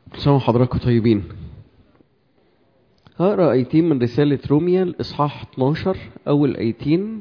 كل سنة وحضراتكم طيبين هقرا ايتين من رسالة روميا الاصحاح 12 اول ايتين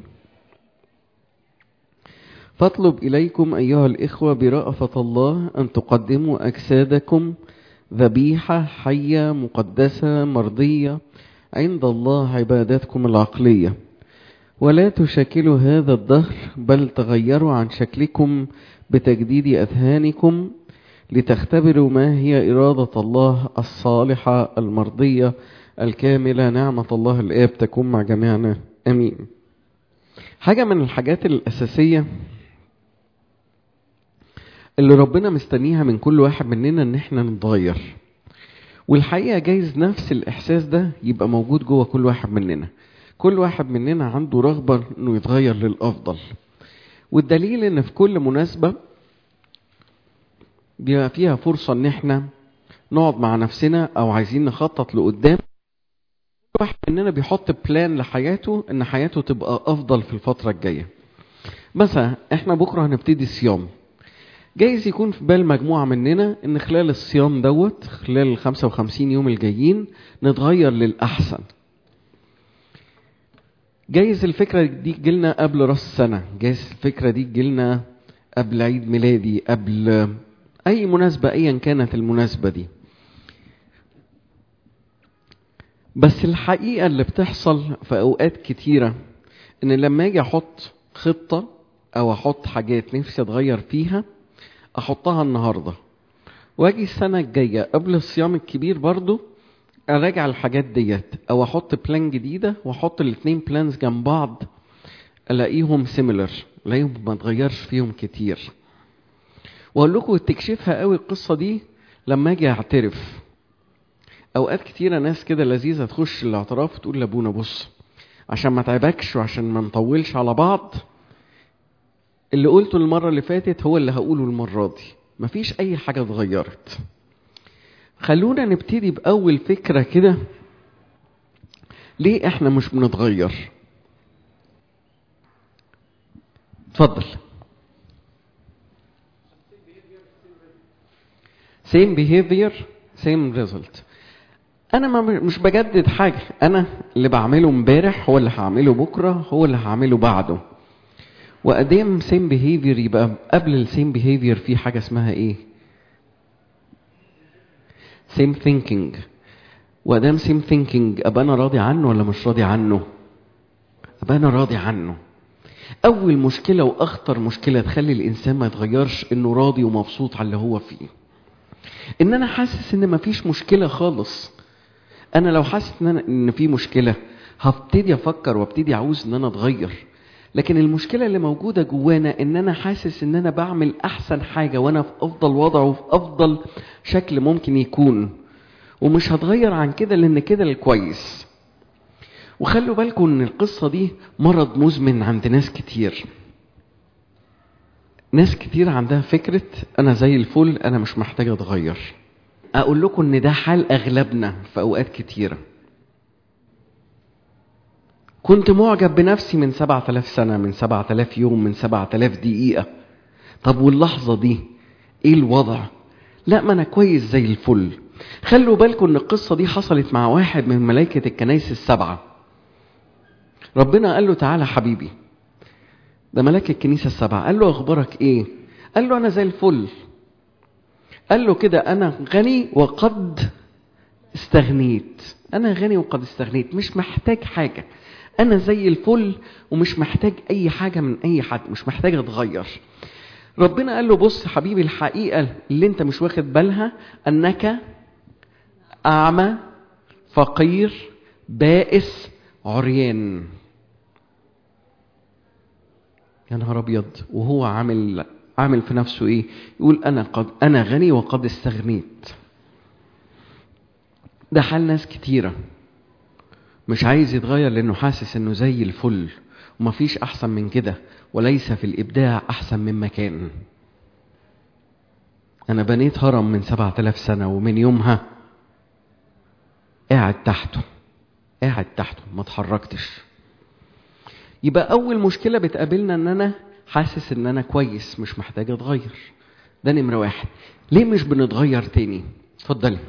فاطلب اليكم ايها الاخوة برأفة الله ان تقدموا اجسادكم ذبيحة حية مقدسة مرضية عند الله عبادتكم العقلية ولا تشكلوا هذا الدهر بل تغيروا عن شكلكم بتجديد اذهانكم لتختبروا ما هي إرادة الله الصالحة المرضية الكاملة نعمة الله الآب تكون مع جميعنا أمين حاجة من الحاجات الأساسية اللي ربنا مستنيها من كل واحد مننا ان احنا نتغير والحقيقة جايز نفس الإحساس ده يبقى موجود جوه كل واحد مننا كل واحد مننا عنده رغبة انه يتغير للأفضل والدليل ان في كل مناسبة بيبقى فيها فرصة ان احنا نقعد مع نفسنا او عايزين نخطط لقدام كل واحد مننا بيحط بلان لحياته ان حياته تبقى افضل في الفترة الجاية مثلا احنا بكرة هنبتدي صيام جايز يكون في بال مجموعة مننا ان خلال الصيام دوت خلال ال 55 يوم الجايين نتغير للأحسن جايز الفكرة دي تجيلنا قبل راس السنة جايز الفكرة دي تجيلنا قبل عيد ميلادي قبل أي مناسبة أيا كانت المناسبة دي بس الحقيقة اللي بتحصل في أوقات كتيرة إن لما أجي أحط خطة أو أحط حاجات نفسي أتغير فيها أحطها النهاردة وأجي السنة الجاية قبل الصيام الكبير برضو أراجع الحاجات ديت أو أحط بلان جديدة وأحط الاتنين بلانز جنب بعض ألاقيهم سيميلر ألاقيهم ما اتغيرش فيهم كتير واقول لكم تكشفها قوي القصه دي لما اجي اعترف اوقات كتيره ناس كده لذيذه تخش الاعتراف تقول لابونا بص عشان ما تعبكش وعشان ما نطولش على بعض اللي قلته المره اللي فاتت هو اللي هقوله المره دي مفيش اي حاجه اتغيرت خلونا نبتدي باول فكره كده ليه احنا مش بنتغير اتفضل same behavior same result انا ما مش بجدد حاجه انا اللي بعمله امبارح هو اللي هعمله بكره هو اللي هعمله بعده وقدام same behavior يبقى قبل السيم behavior في حاجه اسمها ايه same thinking وقدام same thinking ابقى انا راضي عنه ولا مش راضي عنه ابقى انا راضي عنه اول مشكله واخطر مشكله تخلي الانسان ما يتغيرش انه راضي ومبسوط على اللي هو فيه ان انا حاسس ان مفيش مشكله خالص انا لو حاسس ان أنا ان في مشكله هبتدي افكر وابتدي عاوز ان انا اتغير لكن المشكله اللي موجوده جوانا ان انا حاسس ان انا بعمل احسن حاجه وانا في افضل وضع وفي افضل شكل ممكن يكون ومش هتغير عن كده لان كده الكويس وخلوا بالكم ان القصه دي مرض مزمن عند ناس كتير ناس كتير عندها فكرة أنا زي الفل أنا مش محتاج أتغير أقول لكم إن ده حال أغلبنا في أوقات كتيرة كنت معجب بنفسي من سبعة آلاف سنة من سبعة آلاف يوم من سبعة آلاف دقيقة طب واللحظة دي إيه الوضع لا ما أنا كويس زي الفل خلوا بالكم إن القصة دي حصلت مع واحد من ملائكة الكنايس السبعة ربنا قال له تعالى حبيبي ده ملاك الكنيسة السبعة قال له أخبارك إيه؟ قال له أنا زي الفل قال له كده أنا غني وقد استغنيت أنا غني وقد استغنيت مش محتاج حاجة أنا زي الفل ومش محتاج أي حاجة من أي حد مش محتاج أتغير ربنا قال له بص حبيبي الحقيقة اللي أنت مش واخد بالها أنك أعمى فقير بائس عريان يا نهار ابيض وهو عامل عامل في نفسه ايه يقول انا قد انا غني وقد استغنيت ده حال ناس كتيرة مش عايز يتغير لانه حاسس انه زي الفل ومفيش احسن من كده وليس في الابداع احسن من مكان انا بنيت هرم من سبعة آلاف سنة ومن يومها قاعد تحته قاعد تحته ما اتحركتش يبقى اول مشكله بتقابلنا ان انا حاسس ان انا كويس مش محتاج اتغير ده نمره واحد ليه مش بنتغير تاني اتفضلي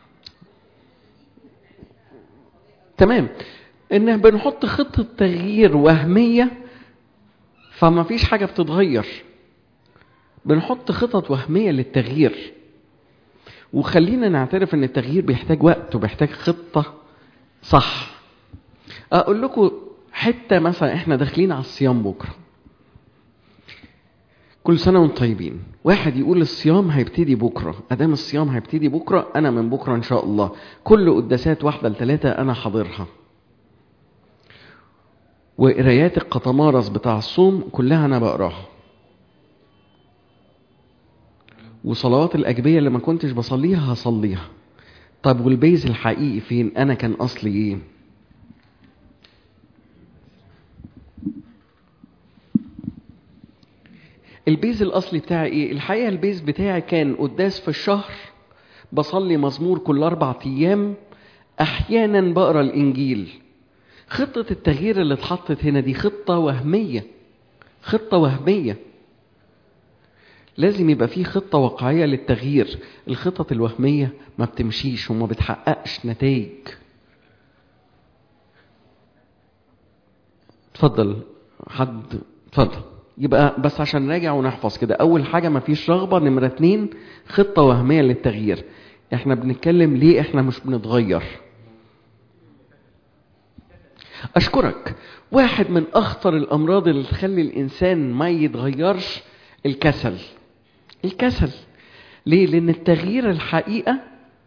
تمام ان بنحط خطة تغيير وهمية فما فيش حاجة بتتغير بنحط خطط وهمية للتغيير وخلينا نعترف ان التغيير بيحتاج وقت وبيحتاج خطة صح اقول لكم حتة مثلا احنا داخلين على الصيام بكرة كل سنة وانتم طيبين واحد يقول الصيام هيبتدي بكرة ادام الصيام هيبتدي بكرة انا من بكرة ان شاء الله كل قداسات واحدة لثلاثة انا حاضرها وقرايات القطمارس بتاع الصوم كلها انا بقراها وصلوات الأجبية اللي ما كنتش بصليها هصليها طب والبيز الحقيقي فين أنا كان أصلي إيه البيز الأصلي بتاعي إيه الحقيقة البيز بتاعي كان قداس في الشهر بصلي مزمور كل أربع أيام أحيانا بقرأ الإنجيل خطة التغيير اللي اتحطت هنا دي خطة وهمية خطة وهمية لازم يبقى في خطة واقعية للتغيير الخطط الوهمية ما بتمشيش وما بتحققش نتائج اتفضل حد اتفضل يبقى بس عشان نراجع ونحفظ كده اول حاجة ما فيش رغبة نمرة اتنين خطة وهمية للتغيير احنا بنتكلم ليه احنا مش بنتغير اشكرك واحد من اخطر الامراض اللي تخلي الانسان ما يتغيرش الكسل الكسل ليه لان التغيير الحقيقه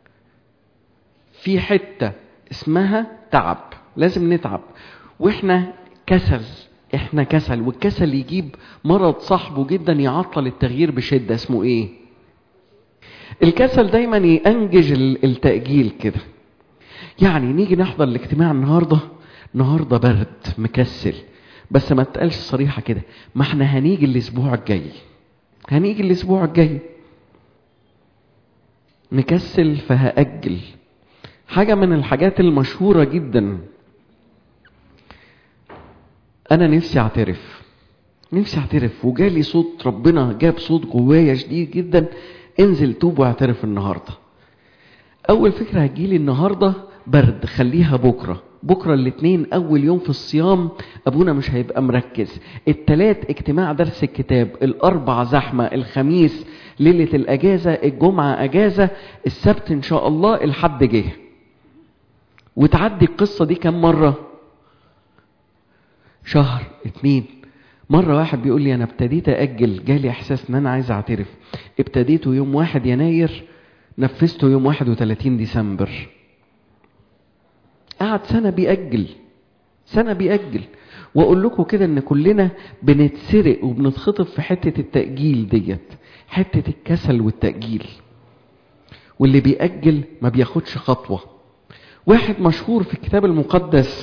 في حته اسمها تعب لازم نتعب واحنا كسل احنا كسل والكسل يجيب مرض صاحبه جدا يعطل التغيير بشده اسمه ايه الكسل دايما ينجج التاجيل كده يعني نيجي نحضر الاجتماع النهارده النهارده برد مكسل بس ما تقالش صريحه كده ما احنا هنيجي الاسبوع الجاي هنيجي الاسبوع الجاي مكسل فهأجل حاجة من الحاجات المشهورة جدا أنا نفسي أعترف نفسي أعترف وجالي صوت ربنا جاب صوت جوايا شديد جدا انزل توب واعترف النهاردة أول فكرة هتجيلي النهاردة برد خليها بكرة بكرة الاثنين أول يوم في الصيام أبونا مش هيبقى مركز التلات اجتماع درس الكتاب الأربع زحمة الخميس ليلة الأجازة الجمعة أجازة السبت إن شاء الله الحد جه وتعدي القصة دي كم مرة شهر اتنين مرة واحد بيقول لي أنا ابتديت أجل جالي إحساس إن أنا عايز أعترف ابتديته يوم واحد يناير نفذته يوم واحد وتلاتين ديسمبر قعد سنة بيأجل سنة بيأجل وأقول لكم كده إن كلنا بنتسرق وبنتخطف في حتة التأجيل ديت حتة الكسل والتأجيل واللي بيأجل ما بياخدش خطوة واحد مشهور في الكتاب المقدس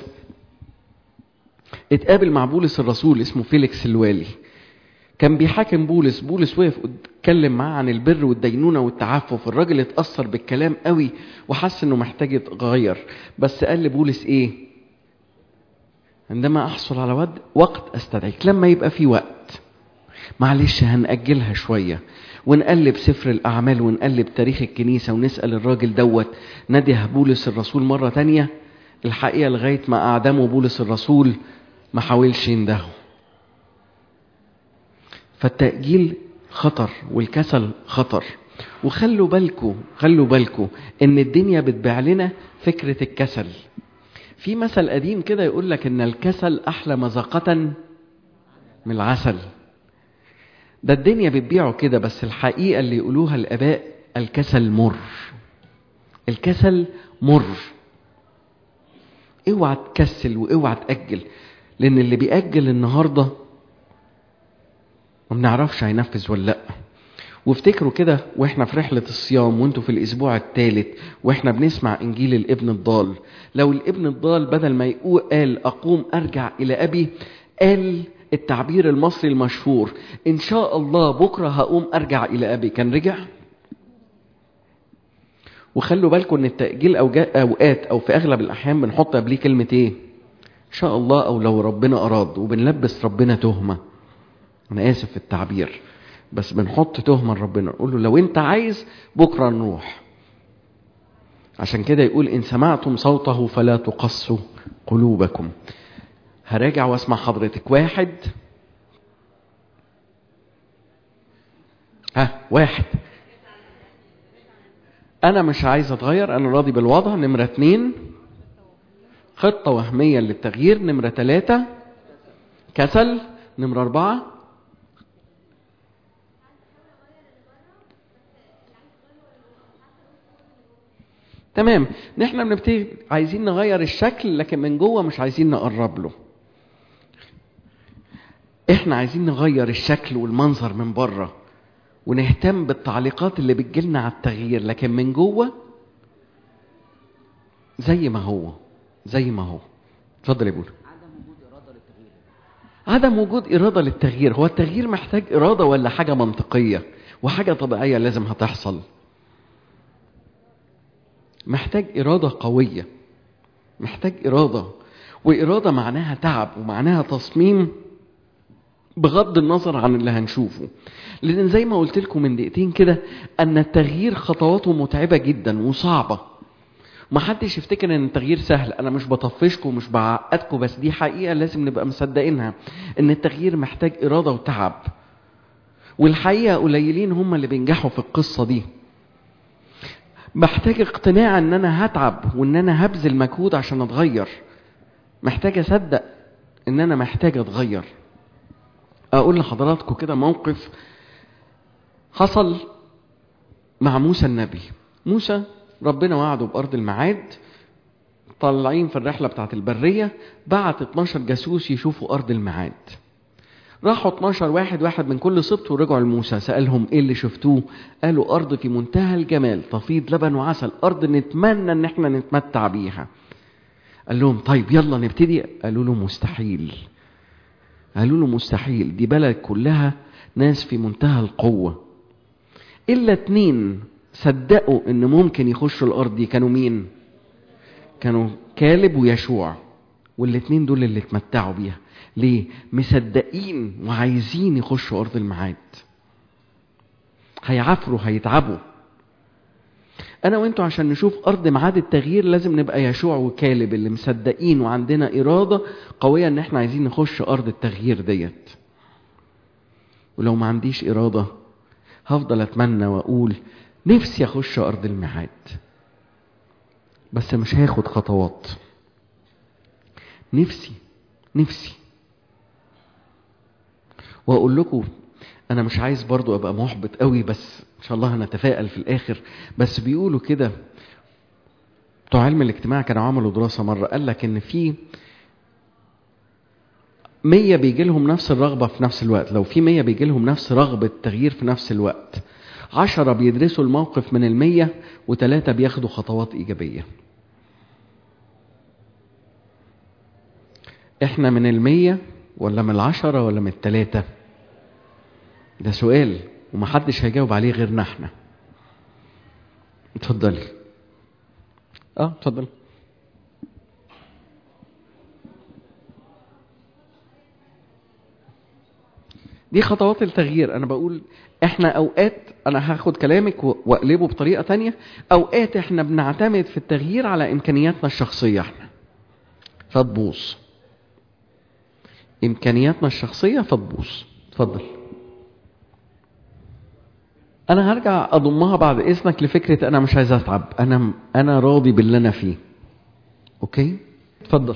اتقابل مع بولس الرسول اسمه فيليكس الوالي كان بيحاكم بولس بولس وقف اتكلم معاه عن البر والدينونة والتعفف الراجل اتأثر بالكلام قوي وحس انه محتاج يتغير بس قال لبولس ايه عندما احصل على ود وقت استدعيك لما يبقى في وقت معلش هنأجلها شوية ونقلب سفر الأعمال ونقلب تاريخ الكنيسة ونسأل الراجل دوت نده بولس الرسول مرة تانية الحقيقة لغاية ما أعدموا بولس الرسول ما حاولش يندهه فالتأجيل خطر والكسل خطر وخلوا بالكم خلوا بالكم ان الدنيا بتبيع لنا فكرة الكسل في مثل قديم كده يقول لك ان الكسل احلى مذاقة من العسل ده الدنيا بتبيعه كده بس الحقيقة اللي يقولوها الاباء الكسل مر الكسل مر اوعى تكسل واوعى تأجل لان اللي بيأجل النهارده ما بنعرفش هينفذ ولا لا وافتكروا كده واحنا في رحلة الصيام وانتوا في الاسبوع الثالث واحنا بنسمع انجيل الابن الضال لو الابن الضال بدل ما يقول قال اقوم ارجع الى ابي قال التعبير المصري المشهور ان شاء الله بكرة هقوم ارجع الى ابي كان رجع وخلوا بالكم ان التأجيل اوقات او في اغلب الاحيان بنحط قبليه كلمة ايه ان شاء الله او لو ربنا اراد وبنلبس ربنا تهمه انا اسف في التعبير بس بنحط تهمه لربنا نقول له لو انت عايز بكره نروح عشان كده يقول إن سمعتم صوته فلا تقصوا قلوبكم هراجع واسمع حضرتك واحد ها واحد أنا مش عايز أتغير أنا راضي بالوضع نمرة اتنين خطة وهمية للتغيير نمرة ثلاثة كسل نمرة أربعة تمام نحن بنبتدي عايزين نغير الشكل لكن من جوه مش عايزين نقرب له احنا عايزين نغير الشكل والمنظر من بره ونهتم بالتعليقات اللي بتجيلنا على التغيير لكن من جوه زي ما هو زي ما هو اتفضل يا بولا عدم وجود إرادة للتغيير هو التغيير محتاج إرادة ولا حاجة منطقية وحاجة طبيعية لازم هتحصل محتاج إرادة قوية محتاج إرادة وإرادة معناها تعب ومعناها تصميم بغض النظر عن اللي هنشوفه لأن زي ما قلت لكم من دقيقتين كده أن التغيير خطواته متعبة جدا وصعبة محدش يفتكر ان التغيير سهل انا مش بطفشكم ومش بعقدكم بس دي حقيقه لازم نبقى مصدقينها ان التغيير محتاج اراده وتعب والحقيقه قليلين هم اللي بينجحوا في القصه دي محتاج اقتناع ان انا هتعب وان انا هبذل مجهود عشان اتغير محتاج اصدق ان انا محتاج اتغير اقول لحضراتكم كده موقف حصل مع موسى النبي موسى ربنا وعده بأرض الميعاد طالعين في الرحلة بتاعت البرية بعت 12 جاسوس يشوفوا أرض الميعاد راحوا 12 واحد واحد من كل سبط ورجعوا لموسى سألهم ايه اللي شفتوه قالوا أرض في منتهى الجمال تفيض لبن وعسل أرض نتمنى ان احنا نتمتع بيها قال لهم طيب يلا نبتدي قالوا له مستحيل قالوا له مستحيل دي بلد كلها ناس في منتهى القوة إلا اتنين صدقوا ان ممكن يخشوا الارض دي كانوا مين كانوا كالب ويشوع والاتنين دول اللي اتمتعوا بيها ليه مصدقين وعايزين يخشوا ارض الميعاد هيعافروا هيتعبوا انا وانتوا عشان نشوف ارض ميعاد التغيير لازم نبقى يشوع وكالب اللي مصدقين وعندنا اراده قويه ان احنا عايزين نخش ارض التغيير ديت ولو ما عنديش اراده هفضل اتمنى واقول نفسي اخش ارض الميعاد بس مش هاخد خطوات نفسي نفسي واقول لكم انا مش عايز برضو ابقى محبط قوي بس ان شاء الله هنتفائل في الاخر بس بيقولوا كده بتوع علم الاجتماع كانوا عملوا دراسه مره قال لك ان في مية بيجي لهم نفس الرغبة في نفس الوقت لو في مية بيجي لهم نفس رغبة تغيير في نفس الوقت عشرة بيدرسوا الموقف من المية وتلاتة بياخدوا خطوات إيجابية احنا من المية ولا من العشرة ولا من التلاتة ده سؤال ومحدش هيجاوب عليه غيرنا احنا اتفضلي اه اتفضلي دي خطوات التغيير انا بقول احنا اوقات انا هاخد كلامك واقلبه بطريقه تانية اوقات احنا بنعتمد في التغيير على امكانياتنا الشخصيه احنا فتبوظ امكانياتنا الشخصيه فتبوظ اتفضل انا هرجع اضمها بعد اذنك لفكره انا مش عايز اتعب انا انا راضي باللي انا فيه اوكي اتفضل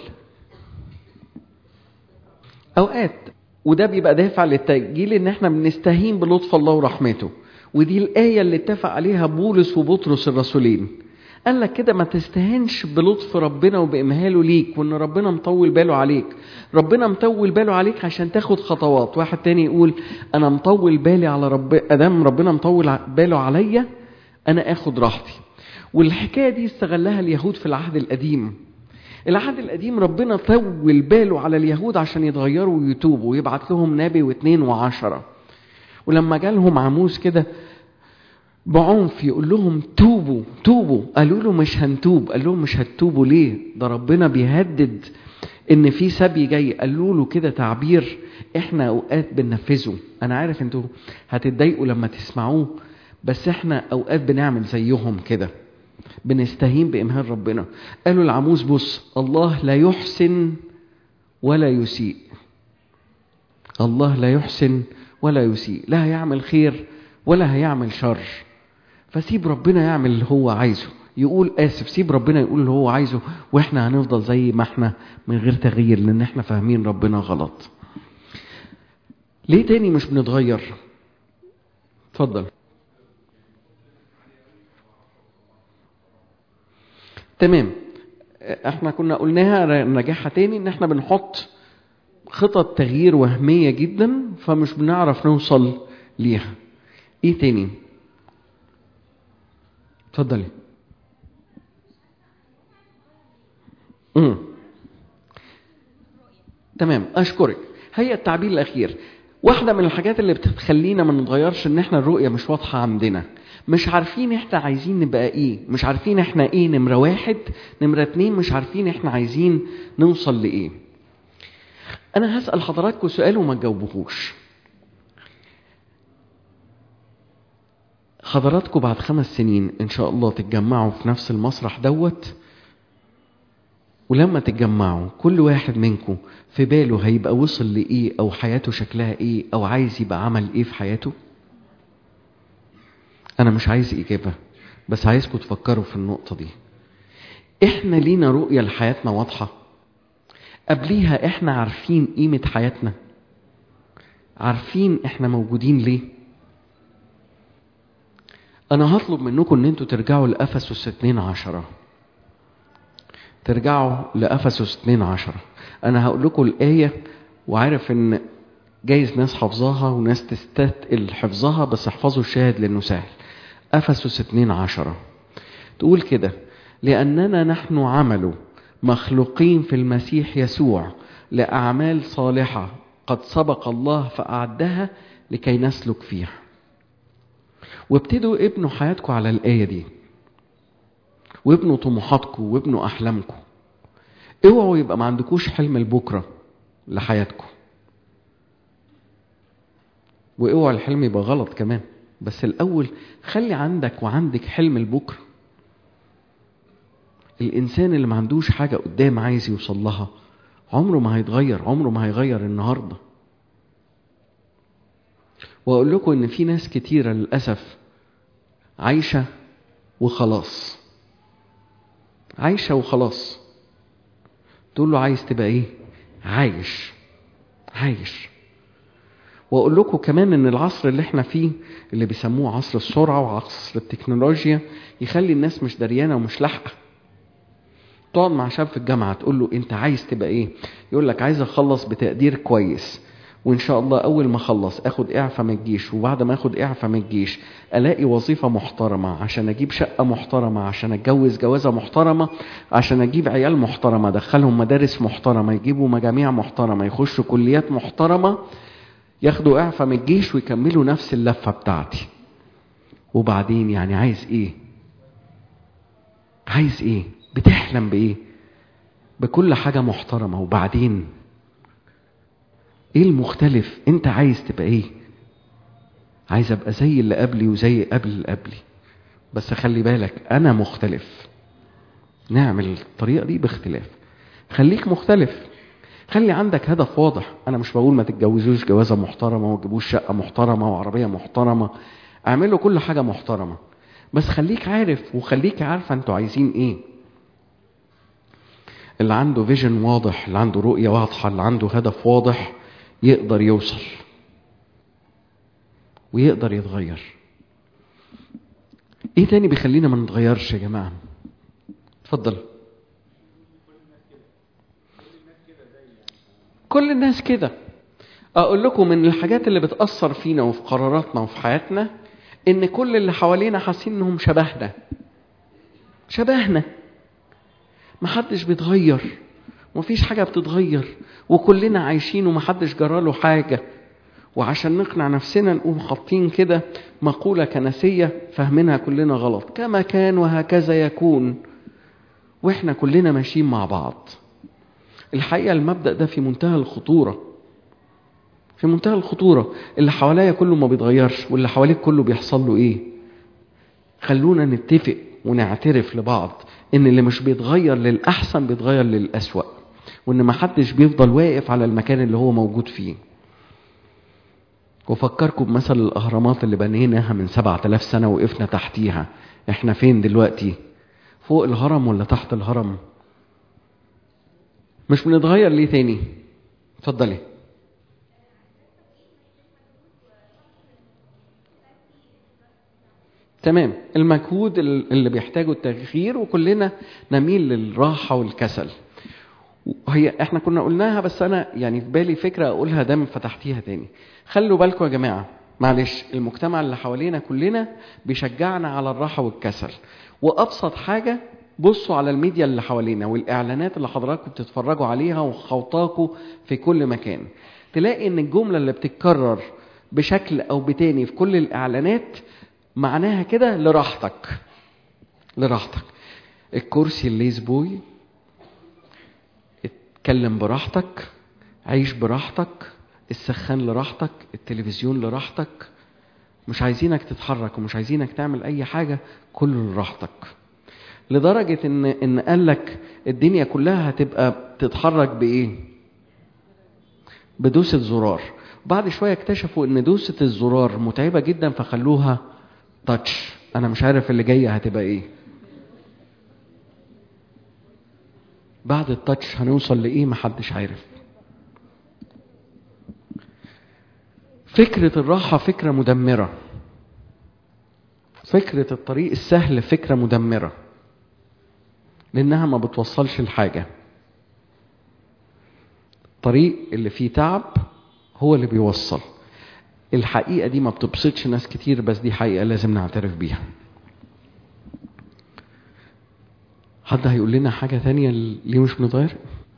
اوقات وده بيبقى دافع للتأجيل ان احنا بنستهين بلطف الله ورحمته ودي الآية اللي اتفق عليها بولس وبطرس الرسولين قال لك كده ما تستهنش بلطف ربنا وبإمهاله ليك وان ربنا مطول باله عليك ربنا مطول باله عليك عشان تاخد خطوات واحد تاني يقول انا مطول بالي على رب ادام ربنا مطول باله عليا انا اخد راحتي والحكايه دي استغلها اليهود في العهد القديم العهد القديم ربنا طول باله على اليهود عشان يتغيروا ويتوبوا ويبعت لهم نبي واثنين وعشرة ولما جالهم عموس كده بعنف يقول لهم توبوا توبوا قالوا له مش هنتوب قال لهم مش هتوبوا ليه ده ربنا بيهدد ان في سبي جاي قالوا له كده تعبير احنا اوقات بننفذه انا عارف انتوا هتتضايقوا لما تسمعوه بس احنا اوقات بنعمل زيهم كده بنستهين بإمهال ربنا قالوا العموس بص الله لا يحسن ولا يسيء الله لا يحسن ولا يسيء لا هيعمل خير ولا هيعمل شر فسيب ربنا يعمل اللي هو عايزه يقول اسف سيب ربنا يقول اللي هو عايزه واحنا هنفضل زي ما احنا من غير تغيير لان احنا فاهمين ربنا غلط ليه تاني مش بنتغير اتفضل تمام احنا كنا قلناها نجاحها تاني ان احنا بنحط خطط تغيير وهمية جدا فمش بنعرف نوصل ليها ايه تاني اتفضلي امم تمام اشكرك هي التعبير الاخير واحدة من الحاجات اللي بتخلينا ما نتغيرش ان احنا الرؤية مش واضحة عندنا مش عارفين احنا عايزين نبقى ايه مش عارفين احنا ايه نمرة واحد نمرة اتنين مش عارفين احنا عايزين نوصل لايه انا هسأل حضراتكم سؤال وما تجاوبوهوش حضراتكم بعد خمس سنين ان شاء الله تتجمعوا في نفس المسرح دوت ولما تتجمعوا كل واحد منكم في باله هيبقى وصل لايه او حياته شكلها ايه او عايز يبقى عمل ايه في حياته انا مش عايز اجابه بس عايزكم تفكروا في النقطه دي احنا لينا رؤيه لحياتنا واضحه قبليها احنا عارفين قيمه حياتنا عارفين احنا موجودين ليه انا هطلب منكم ان انتوا ترجعوا لافسس 2 عشرة ترجعوا لافسس 2 عشرة انا هقول لكم الايه وعارف ان جايز ناس حافظاها وناس تستثقل حفظها بس احفظوا الشاهد لانه سهل افسس 2 عشرة تقول كده لاننا نحن عمل مخلوقين في المسيح يسوع لاعمال صالحه قد سبق الله فاعدها لكي نسلك فيها وابتدوا ابنوا حياتكم على الآية دي وابنوا طموحاتكم وابنوا أحلامكم اوعوا يبقى ما عندكوش حلم لبكرة لحياتكم واوعى الحلم يبقى غلط كمان بس الأول خلي عندك وعندك حلم لبكرة الإنسان اللي ما عندوش حاجة قدام عايز يوصل لها عمره ما هيتغير عمره ما هيغير النهارده واقول لكم ان في ناس كتيره للاسف عايشه وخلاص عايشه وخلاص تقول له عايز تبقى ايه عايش عايش واقول لكم كمان ان العصر اللي احنا فيه اللي بيسموه عصر السرعه وعصر التكنولوجيا يخلي الناس مش دريانه ومش لاحقه تقعد مع شاب في الجامعه تقول له انت عايز تبقى ايه يقول لك عايز اخلص بتقدير كويس وان شاء الله اول ما اخلص اخد اعفاء من الجيش وبعد ما اخد اعفاء من الجيش الاقي وظيفه محترمه عشان اجيب شقه محترمه عشان اتجوز جوازه محترمه عشان اجيب عيال محترمه ادخلهم مدارس محترمه يجيبوا مجاميع محترمه يخشوا كليات محترمه ياخدوا اعفاء من الجيش ويكملوا نفس اللفه بتاعتي وبعدين يعني عايز ايه عايز ايه بتحلم بايه بكل حاجه محترمه وبعدين ايه المختلف انت عايز تبقى ايه عايز ابقى زي اللي قبلي وزي قبل اللي قبلي بس خلي بالك انا مختلف نعمل الطريقه دي باختلاف خليك مختلف خلي عندك هدف واضح انا مش بقول ما تتجوزوش جوازه محترمه وما تجيبوش شقه محترمه وعربيه محترمه اعملوا كل حاجه محترمه بس خليك عارف وخليك عارفه انتوا عايزين ايه اللي عنده فيجن واضح اللي عنده رؤيه واضحه اللي عنده هدف واضح يقدر يوصل ويقدر يتغير ايه تاني بيخلينا ما نتغيرش يا جماعه اتفضل كل الناس كده اقول لكم من الحاجات اللي بتاثر فينا وفي قراراتنا وفي حياتنا ان كل اللي حوالينا حاسين انهم شبهنا شبهنا محدش بيتغير ومفيش حاجة بتتغير وكلنا عايشين ومحدش جراله حاجة وعشان نقنع نفسنا نقوم حاطين كده مقولة كنسية فاهمينها كلنا غلط كما كان وهكذا يكون واحنا كلنا ماشيين مع بعض الحقيقة المبدأ ده في منتهى الخطورة في منتهى الخطورة اللي حواليا كله ما بيتغيرش واللي حواليك كله بيحصل له ايه خلونا نتفق ونعترف لبعض ان اللي مش بيتغير للاحسن بيتغير للاسوأ وان محدش بيفضل واقف على المكان اللي هو موجود فيه وفكركم بمثل الاهرامات اللي بنيناها من سبعة آلاف سنة وقفنا تحتيها احنا فين دلوقتي فوق الهرم ولا تحت الهرم مش بنتغير ليه تاني اتفضلي تمام المجهود اللي بيحتاجه التغيير وكلنا نميل للراحة والكسل هي احنا كنا قلناها بس انا يعني في بالي فكرة اقولها دايما فتحتيها تاني خلوا بالكم يا جماعة معلش المجتمع اللي حوالينا كلنا بيشجعنا على الراحة والكسل وابسط حاجة بصوا على الميديا اللي حوالينا والاعلانات اللي حضراتكم بتتفرجوا عليها وخوطاكوا في كل مكان تلاقي ان الجملة اللي بتتكرر بشكل او بتاني في كل الاعلانات معناها كده لراحتك لراحتك الكرسي الليز بوي اتكلم براحتك عيش براحتك السخان لراحتك التلفزيون لراحتك مش عايزينك تتحرك ومش عايزينك تعمل اي حاجة كله لراحتك لدرجة ان ان قال لك الدنيا كلها هتبقى تتحرك بايه بدوسة زرار بعد شوية اكتشفوا ان دوسة الزرار متعبة جدا فخلوها تاتش انا مش عارف اللي جايه هتبقى ايه بعد التاتش هنوصل لايه محدش عارف فكرة الراحة فكرة مدمرة فكرة الطريق السهل فكرة مدمرة لأنها ما بتوصلش لحاجة الطريق اللي فيه تعب هو اللي بيوصل الحقيقة دي ما بتبسطش ناس كتير بس دي حقيقة لازم نعترف بيها حد هيقول لنا حاجة تانية ليه مش بنتغير؟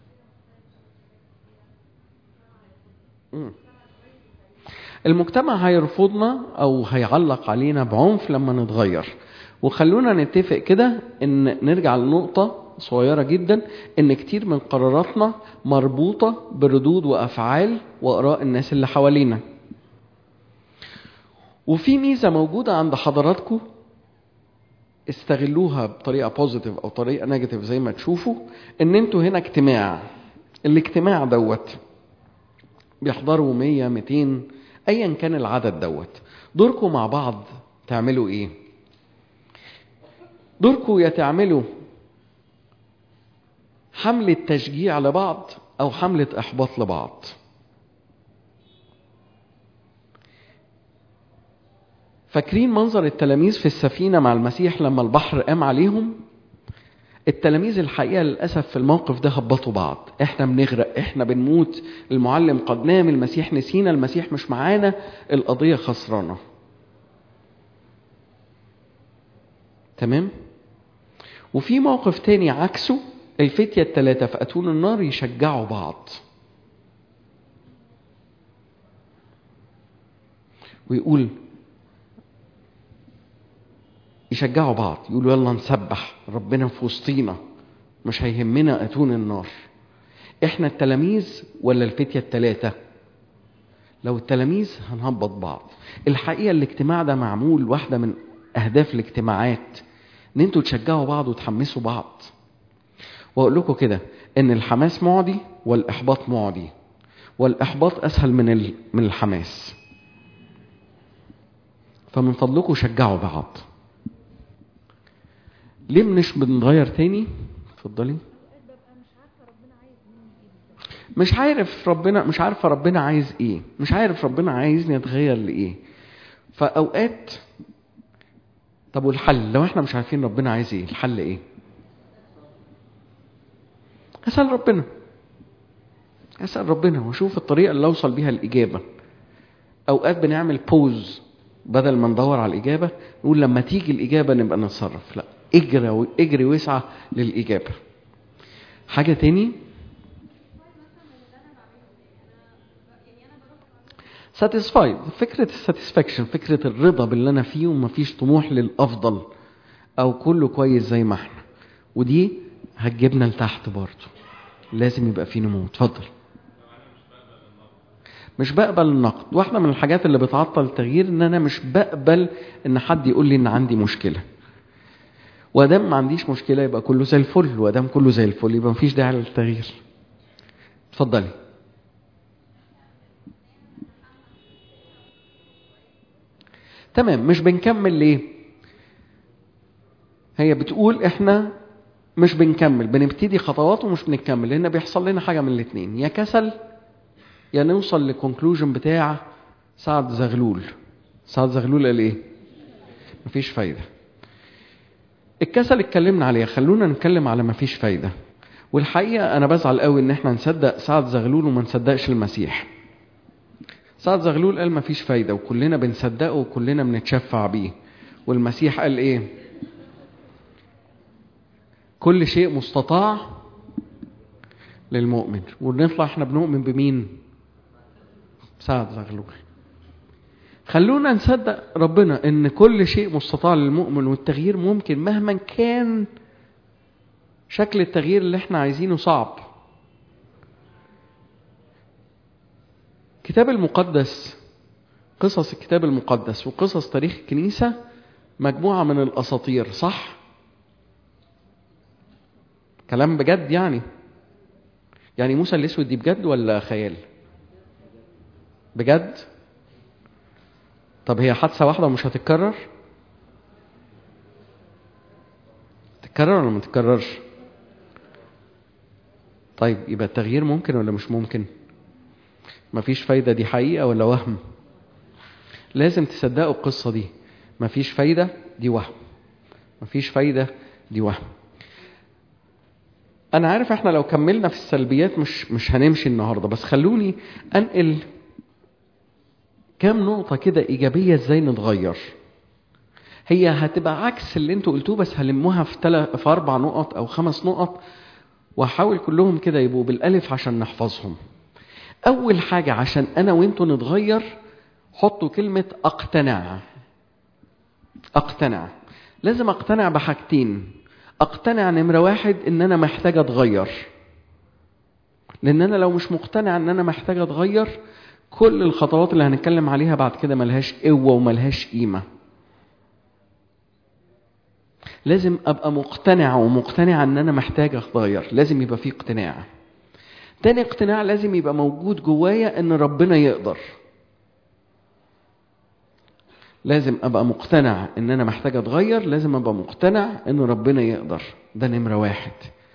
المجتمع هيرفضنا او هيعلق علينا بعنف لما نتغير وخلونا نتفق كده ان نرجع لنقطة صغيرة جدا ان كتير من قراراتنا مربوطة بردود وافعال واراء الناس اللي حوالينا وفي ميزة موجودة عند حضراتكم استغلوها بطريقة بوزيتيف او طريقة نيجاتيف زي ما تشوفوا ان انتوا هنا اجتماع الاجتماع دوت بيحضروا 100 200 ايا كان العدد دوت دوركم مع بعض تعملوا ايه دوركم يا تعملوا حملة تشجيع لبعض او حملة احباط لبعض فاكرين منظر التلاميذ في السفينة مع المسيح لما البحر قام عليهم التلاميذ الحقيقة للأسف في الموقف ده هبطوا بعض احنا بنغرق احنا بنموت المعلم قد نام المسيح نسينا المسيح مش معانا القضية خسرانة تمام وفي موقف تاني عكسه الفتية التلاتة في أتون النار يشجعوا بعض ويقول يشجعوا بعض يقولوا يلا نسبح ربنا في وسطينا مش هيهمنا أتون النار احنا التلاميذ ولا الفتية التلاتة لو التلاميذ هنهبط بعض الحقيقة الاجتماع ده معمول واحدة من أهداف الاجتماعات ان انتوا تشجعوا بعض وتحمسوا بعض واقول لكم كده ان الحماس معدي والاحباط معدي والاحباط اسهل من من الحماس فمن فضلكم شجعوا بعض ليه مش بنغير تاني اتفضلي مش عارف ربنا مش عارفه ربنا عايز ايه مش عارف ربنا عايزني اتغير لايه فاوقات طب والحل لو احنا مش عارفين ربنا عايز ايه الحل ايه اسال ربنا اسال ربنا واشوف الطريقه اللي اوصل بيها الاجابه اوقات بنعمل بوز بدل ما ندور على الاجابه نقول لما تيجي الاجابه نبقى نتصرف لا اجري اجري واسعى للاجابه حاجه تاني ساتيسفايد فكره الساتسفاكشن فكره الرضا باللي انا فيه ومفيش طموح للافضل او كله كويس زي ما احنا ودي هتجيبنا لتحت برضه لازم يبقى في نمو اتفضل مش بقبل النقد واحده من الحاجات اللي بتعطل التغيير ان انا مش بقبل ان حد يقول لي ان عندي مشكله وادام ما عنديش مشكله يبقى كله زي الفل وادام كله زي الفل يبقى مفيش داعي للتغيير اتفضلي تمام مش بنكمل ليه هي بتقول احنا مش بنكمل بنبتدي خطوات ومش بنكمل لان بيحصل لنا حاجه من الاثنين يا كسل يا نوصل للكونكلوجن بتاع سعد زغلول سعد زغلول قال ايه مفيش فايده الكسل اتكلمنا عليه خلونا نتكلم على مفيش فايده والحقيقه انا بزعل قوي ان احنا نصدق سعد زغلول وما نصدقش المسيح سعد زغلول قال مفيش فايده وكلنا بنصدقه وكلنا بنتشفع بيه والمسيح قال ايه كل شيء مستطاع للمؤمن ونطلع احنا بنؤمن بمين سعد زغلول خلونا نصدق ربنا ان كل شيء مستطاع للمؤمن والتغيير ممكن مهما كان شكل التغيير اللي احنا عايزينه صعب الكتاب المقدس قصص الكتاب المقدس وقصص تاريخ الكنيسة مجموعة من الأساطير صح؟ كلام بجد يعني يعني موسى الأسود دي بجد ولا خيال؟ بجد؟ طب هي حادثة واحدة ومش هتتكرر؟ تتكرر ولا ما تتكررش؟ طيب يبقى التغيير ممكن ولا مش ممكن؟ مفيش فايدة دي حقيقة ولا وهم؟ لازم تصدقوا القصة دي مفيش فايدة دي وهم مفيش فايدة دي وهم أنا عارف إحنا لو كملنا في السلبيات مش مش هنمشي النهاردة بس خلوني أنقل كام نقطة كده إيجابية إزاي نتغير هي هتبقى عكس اللي انتوا قلتوه بس هلموها في, تل... في أربع نقط أو خمس نقط وهحاول كلهم كده يبقوا بالألف عشان نحفظهم أول حاجة عشان أنا وأنتوا نتغير حطوا كلمة أقتنع أقتنع لازم أقتنع بحاجتين أقتنع نمرة واحد إن أنا محتاج أتغير لأن أنا لو مش مقتنع إن أنا محتاج أتغير كل الخطوات اللي هنتكلم عليها بعد كده ملهاش قوة وملهاش قيمة لازم أبقى مقتنع ومقتنع إن أنا محتاج أتغير لازم يبقى في اقتناع تاني اقتناع لازم يبقى موجود جوايا ان ربنا يقدر لازم ابقى مقتنع ان انا محتاج اتغير لازم ابقى مقتنع ان ربنا يقدر ده نمرة واحد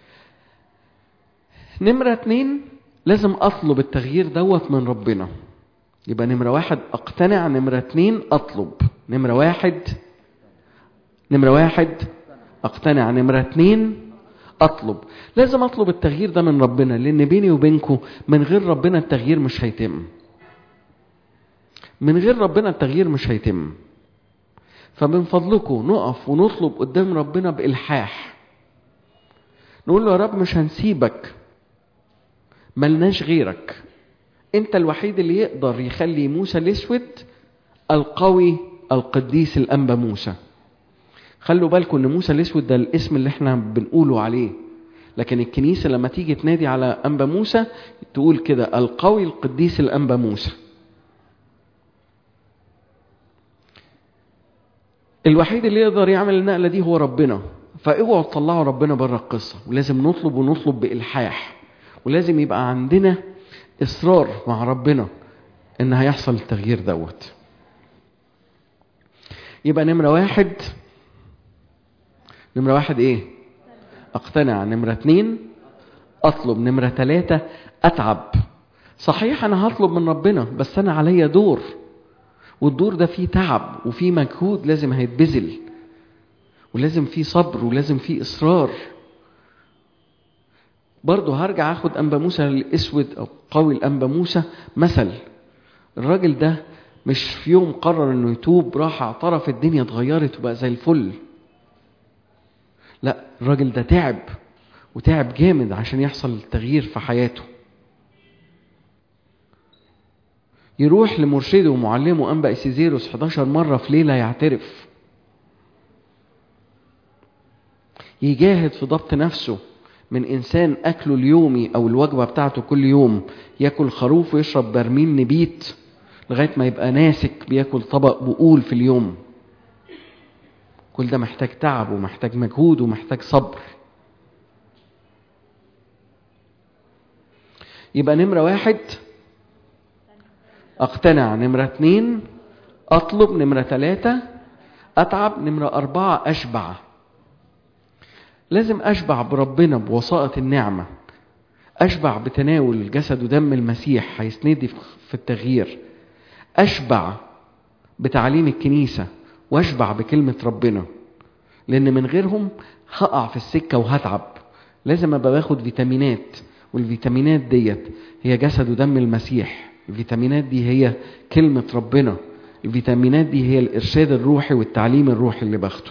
نمرة اتنين لازم اطلب التغيير دوت من ربنا يبقى نمرة واحد اقتنع نمرة اتنين اطلب نمرة واحد نمرة واحد اقتنع نمرة اتنين اطلب لازم اطلب التغيير ده من ربنا لان بيني وبينكم من غير ربنا التغيير مش هيتم من غير ربنا التغيير مش هيتم فمن فضلكم نقف ونطلب قدام ربنا بالحاح نقول له يا رب مش هنسيبك ملناش غيرك انت الوحيد اللي يقدر يخلي موسى الاسود القوي القديس الانبا موسى خلوا بالكم ان موسى الاسود ده الاسم اللي احنا بنقوله عليه لكن الكنيسه لما تيجي تنادي على انبا موسى تقول كده القوي القديس الانبا موسى الوحيد اللي يقدر يعمل النقله دي هو ربنا فاوعوا تطلعوا ربنا بره القصه ولازم نطلب ونطلب بالحاح ولازم يبقى عندنا اصرار مع ربنا ان هيحصل التغيير دوت يبقى نمره واحد نمرة واحد ايه اقتنع نمرة اتنين اطلب نمرة تلاتة اتعب صحيح انا هطلب من ربنا بس انا عليا دور والدور ده فيه تعب وفيه مجهود لازم هيتبذل ولازم فيه صبر ولازم فيه اصرار برضه هرجع اخد انبا موسى الاسود او قوي الانبا موسى مثل الراجل ده مش في يوم قرر انه يتوب راح اعترف الدنيا اتغيرت وبقى زي الفل لا الراجل ده تعب وتعب جامد عشان يحصل التغيير في حياته يروح لمرشده ومعلمه أنبا إسيزيروس 11 مرة في ليلة يعترف يجاهد في ضبط نفسه من إنسان أكله اليومي أو الوجبة بتاعته كل يوم ياكل خروف ويشرب برميل نبيت لغاية ما يبقى ناسك بياكل طبق بقول في اليوم كل ده محتاج تعب ومحتاج مجهود ومحتاج صبر يبقى نمرة واحد اقتنع نمرة اتنين اطلب نمرة تلاتة اتعب نمرة اربعة اشبع لازم اشبع بربنا بوساطة النعمة اشبع بتناول جسد ودم المسيح هيسندي في التغيير اشبع بتعليم الكنيسة واشبع بكلمة ربنا لان من غيرهم هقع في السكة وهتعب لازم ابقى باخد فيتامينات والفيتامينات ديت هي جسد ودم المسيح الفيتامينات دي هي كلمة ربنا الفيتامينات دي هي الإرشاد الروحي والتعليم الروحي اللي باخده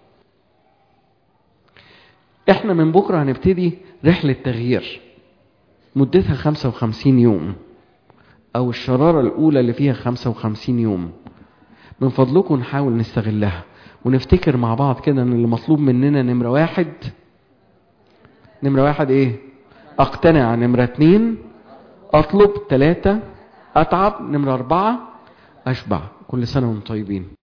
احنا من بكرة هنبتدي رحلة تغيير مدتها 55 يوم أو الشرارة الأولى اللي فيها 55 يوم من فضلكم نحاول نستغلها ونفتكر مع بعض كده ان اللي مطلوب مننا نمرة واحد نمرة واحد ايه اقتنع نمرة اتنين اطلب تلاتة اتعب نمرة اربعة اشبع كل سنة وانتم طيبين